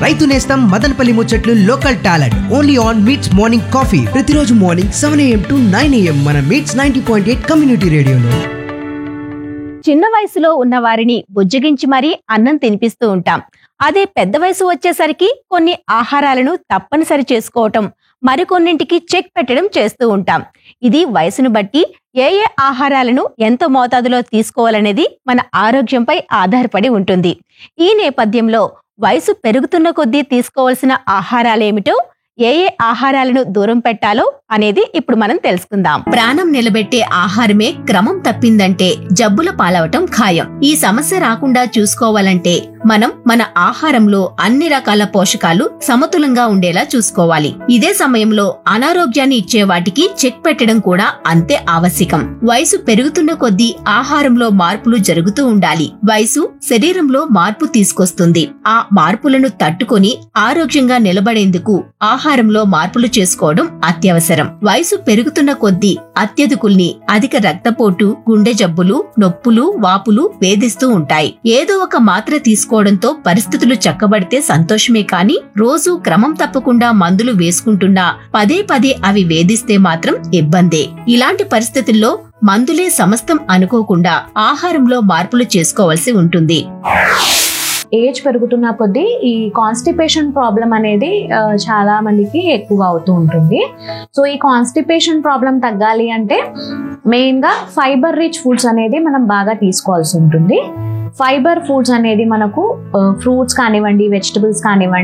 రైతు నేస్తం మదనపల్లి ముచ్చట్లు local talent only on MITS morning coffee ప్రతిరోజు morning seven AM to nine AM మన MITS ninety point eight community రేడియోలో చిన్న వయసులో ఉన్న వారిని బుజ్జగించి మరీ అన్నం తినిపిస్తూ ఉంటాం అదే పెద్ద వయసు వచ్చేసరికి కొన్ని ఆహారాలను తప్పనిసరి చేసుకోవటం మరికొన్నింటికి చెక్ పెట్టడం చేస్తూ ఉంటాం ఇది వయసును బట్టి ఏ ఏ ఆహారాలను ఎంత మోతాదులో తీసుకోవాలనేది మన ఆరోగ్యంపై ఆధారపడి ఉంటుంది ఈ నేపథ్యంలో వయసు పెరుగుతున్న కొద్దీ తీసుకోవాల్సిన ఆహారాలేమిటో ఏ ఏ ఆహారాలను దూరం పెట్టాలో అనేది ఇప్పుడు మనం తెలుసుకుందాం ప్రాణం నిలబెట్టే ఆహారమే క్రమం తప్పిందంటే జబ్బుల పాలవటం ఖాయం ఈ సమస్య రాకుండా చూసుకోవాలంటే మనం మన ఆహారంలో అన్ని రకాల పోషకాలు సమతులంగా ఉండేలా చూసుకోవాలి ఇదే సమయంలో అనారోగ్యాన్ని ఇచ్చే వాటికి చెక్ పెట్టడం కూడా అంతే ఆవశ్యకం వయసు పెరుగుతున్న కొద్దీ ఆహారంలో మార్పులు జరుగుతూ ఉండాలి వయసు శరీరంలో మార్పు తీసుకొస్తుంది ఆ మార్పులను తట్టుకొని ఆరోగ్యంగా నిలబడేందుకు ఆహారంలో మార్పులు చేసుకోవడం అత్యవసరం వయసు పెరుగుతున్న కొద్దీ అత్యధికుల్ని అధిక రక్తపోటు గుండె జబ్బులు నొప్పులు వాపులు వేధిస్తూ ఉంటాయి ఏదో ఒక మాత్ర తీసుకోవడంతో పరిస్థితులు చక్కబడితే సంతోషమే కాని రోజు క్రమం తప్పకుండా మందులు వేసుకుంటున్నా పదే పదే అవి వేధిస్తే మాత్రం ఇబ్బందే ఇలాంటి పరిస్థితుల్లో మందులే సమస్తం అనుకోకుండా ఆహారంలో మార్పులు చేసుకోవాల్సి ఉంటుంది ఏజ్ పెరుగుతున్న కొద్దీ ఈ కాన్స్టిపేషన్ ప్రాబ్లం అనేది ఆ, చాలా మందికి ఎక్కువగా అవుతూ ఉంటుంది సో ఈ కాన్స్టిపేషన్ ప్రాబ్లం తగ్గాలి అంటే మెయిన్గా ఫైబర్ రిచ్ ఫుడ్స్ అనేది మనం బాగా తీసుకోవాల్సి ఉంటుంది ఫైబర్ ఫుడ్స్ అనేది మనకు ఫ్రూట్స్ కానివ్వండి వెజిటబుల్స్ కానివ్వండి